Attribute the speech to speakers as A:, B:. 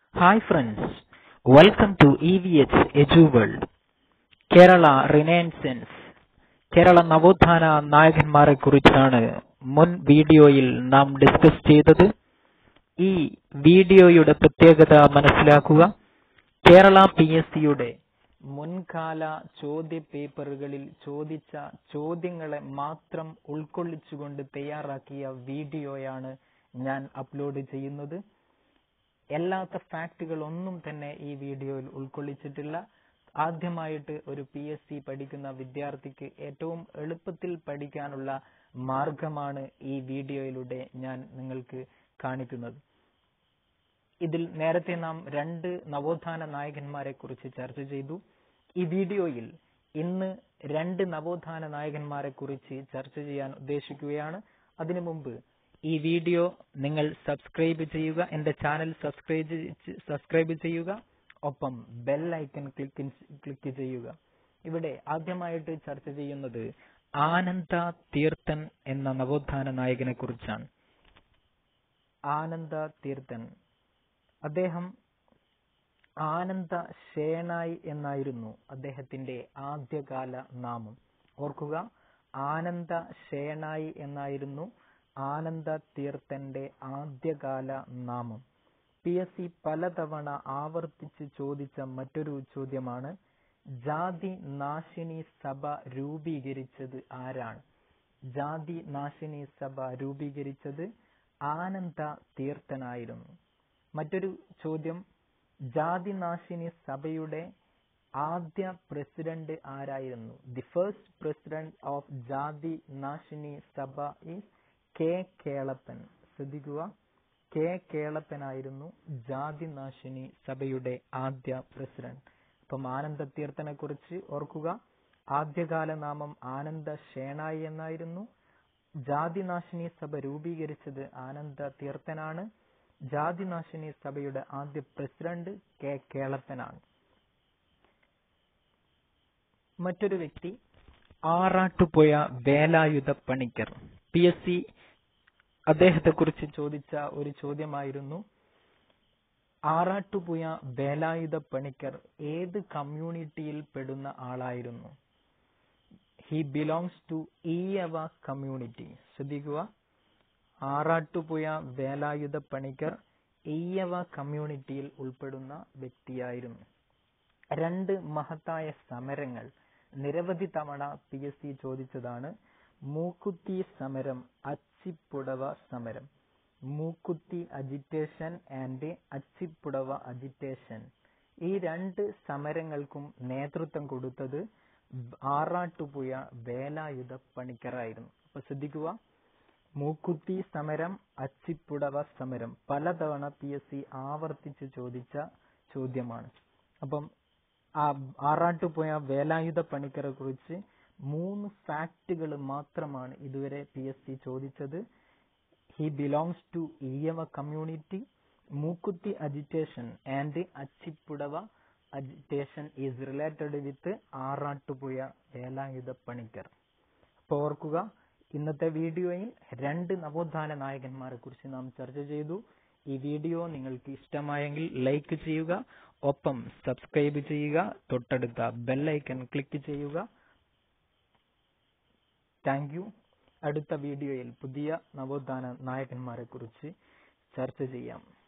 A: Hi friends, welcome to EVH EduWorld. Kerala renaissance Kerala നവോത്ഥാന നായകന്മാരെ കുറിച്ചാണ് മുൻ വീഡിയോയിൽ നാം ഡിസ്കസ് ചെയ്തത് ഈ വീഡിയോയുടെ പ്രത്യേകത മനസ്സിലാക്കുക കേരള പി എസ് സിയുടെ മുൻകാല ചോദ്യ പേപ്പറുകളിൽ ചോദിച്ച ചോദ്യങ്ങളെ മാത്രം ഉൾക്കൊള്ളിച്ചുകൊണ്ട് തയ്യാറാക്കിയ വീഡിയോയാണ് ഞാൻ അപ്ലോഡ് ചെയ്യുന്നത് അല്ലാത്ത ഫാക്ടുകൾ ഒന്നും തന്നെ ഈ വീഡിയോയിൽ ഉൾക്കൊള്ളിച്ചിട്ടില്ല ആദ്യമായിട്ട് ഒരു പി എസ് സി പഠിക്കുന്ന വിദ്യാർത്ഥിക്ക് ഏറ്റവും എളുപ്പത്തിൽ പഠിക്കാനുള്ള മാർഗമാണ് ഈ വീഡിയോയിലൂടെ ഞാൻ നിങ്ങൾക്ക് കാണിക്കുന്നത് ഇതിൽ നേരത്തെ നാം രണ്ട് നവോത്ഥാന നായകന്മാരെ കുറിച്ച് ചർച്ച ചെയ്തു ഈ വീഡിയോയിൽ ഇന്ന് രണ്ട് നവോത്ഥാന നായകന്മാരെ കുറിച്ച് ചർച്ച ചെയ്യാൻ ഉദ്ദേശിക്കുകയാണ് അതിനു മുമ്പ് ഈ വീഡിയോ നിങ്ങൾ സബ്സ്ക്രൈബ് ചെയ്യുക എന്റെ ചാനൽ സബ്സ്ക്രൈബ് സബ്സ്ക്രൈബ് ചെയ്യുക ഒപ്പം ബെൽ ഐക്കൺ ക്ലിക്ക് ക്ലിക്ക് ചെയ്യുക ഇവിടെ ആദ്യമായിട്ട് ചർച്ച ചെയ്യുന്നത് ആനന്ദ തീർത്ഥൻ എന്ന നവോത്ഥാന നായകനെ കുറിച്ചാണ് ആനന്ദ തീർത്ഥൻ അദ്ദേഹം ആനന്ദ ഷേണായി എന്നായിരുന്നു അദ്ദേഹത്തിന്റെ ആദ്യകാല നാമം ഓർക്കുക ആനന്ദ ഷേണായി എന്നായിരുന്നു ആനന്ദ തീർത്ഥന്റെ ആദ്യകാല നാമം പി എസ് സി പലതവണ ആവർത്തിച്ച് ചോദിച്ച മറ്റൊരു ചോദ്യമാണ് ജാതി നാശിനി സഭ രൂപീകരിച്ചത് ആരാണ് ജാതി നാശിനി സഭ രൂപീകരിച്ചത് ആനന്ദ തീർത്ഥനായിരുന്നു മറ്റൊരു ചോദ്യം ജാതിനാശിനി സഭയുടെ ആദ്യ പ്രസിഡന്റ് ആരായിരുന്നു ദി ഫസ്റ്റ് പ്രസിഡന്റ് ഓഫ് ജാതി നാശിനി സഭ ഈസ് കെ കേളപ്പൻ ശ്രദ്ധിക്കുക കെ കേളപ്പനായിരുന്നു ജാതിനാശിനി സഭയുടെ ആദ്യ പ്രസിഡന്റ് അപ്പം ആനന്ദ തീർത്ഥനെ കുറിച്ച് ഓർക്കുക ആദ്യകാല നാമം ആനന്ദ ഷേണായി എന്നായിരുന്നു ജാതിനാശിനി സഭ രൂപീകരിച്ചത് ആനന്ദ തീർത്ഥനാണ് ജാതിനാശിനി സഭയുടെ ആദ്യ പ്രസിഡന്റ് കെ കേളപ്പനാണ് മറ്റൊരു വ്യക്തി Arattupuzha Velayudha Panicker P S C അദ്ദേഹത്തെ കുറിച്ച് ചോദിച്ച ഒരു ചോദ്യമായിരുന്നു ആറാട്ടുപുഴ വേലായുധ പണിക്കർ ഏത് കമ്മ്യൂണിറ്റിയിൽ പെടുന്ന ആളായിരുന്നു he belongs to Ezhava community ശ്രദ്ധിക്കുക ആറാട്ടുപുഴ വേലായുധ പണിക്കർ ഈയവ കമ്മ്യൂണിറ്റിയിൽ ഉൾപ്പെടുന്ന വ്യക്തിയായിരുന്നു രണ്ട് മഹത്തായ സമരങ്ങൾ നിരവധി തവണ പി എസ് സി ചോദിച്ചതാണ് മൂക്കുത്തി സമരം അച്ചിപ്പുടവ സമരം മൂക്കുത്തി അജിറ്റേഷൻ ആൻഡ് അച്ചിപ്പുടവ അജിറ്റേഷൻ ഈ രണ്ട് സമരങ്ങൾക്കും നേതൃത്വം കൊടുത്തത് ആറാട്ടുപുഴ വേലായുധ പണിക്കറായിരുന്നു അപ്പൊ ശ്രദ്ധിക്കുക മൂക്കുത്തി സമരം അച്ചിപ്പുടവ സമരം പലതവണ പി എസ് സി ആവർത്തിച്ച് ചോദിച്ച ചോദ്യമാണ് അപ്പം ആ ആറാട്ടുപുഴ വേലായുധ പണിക്കരെ കുറിച്ച് മൂന്ന് ഫാക്റ്റുകൾ മാത്രമാണ് ഇതുവരെ പി എസ് സി ചോദിച്ചത് he belongs to Ezhava community Mookuthi agitation and Achipudava agitation is related with Arattupuzha Velayudha Panicker അപ്പോൾ ഓർക്കുക ഇന്നത്തെ വീഡിയോയിൽ രണ്ട് നവോത്ഥാന നായകന്മാരെ കുറിച്ച് നാം ചർച്ച ചെയ്തു ഈ വീഡിയോ നിങ്ങൾക്ക് ഇഷ്ടമായെങ്കിൽ ലൈക്ക് ചെയ്യുക ഒപ്പം സബ്സ്ക്രൈബ് ചെയ്യുക തൊട്ടടുത്ത ബെല്ലൈക്കൺ ക്ലിക്ക് ചെയ്യുക താങ്ക് യു അടുത്ത വീഡിയോയിൽ പുതിയ നവോത്ഥാന നായകന്മാരെ കുറിച്ച് ചർച്ച ചെയ്യാം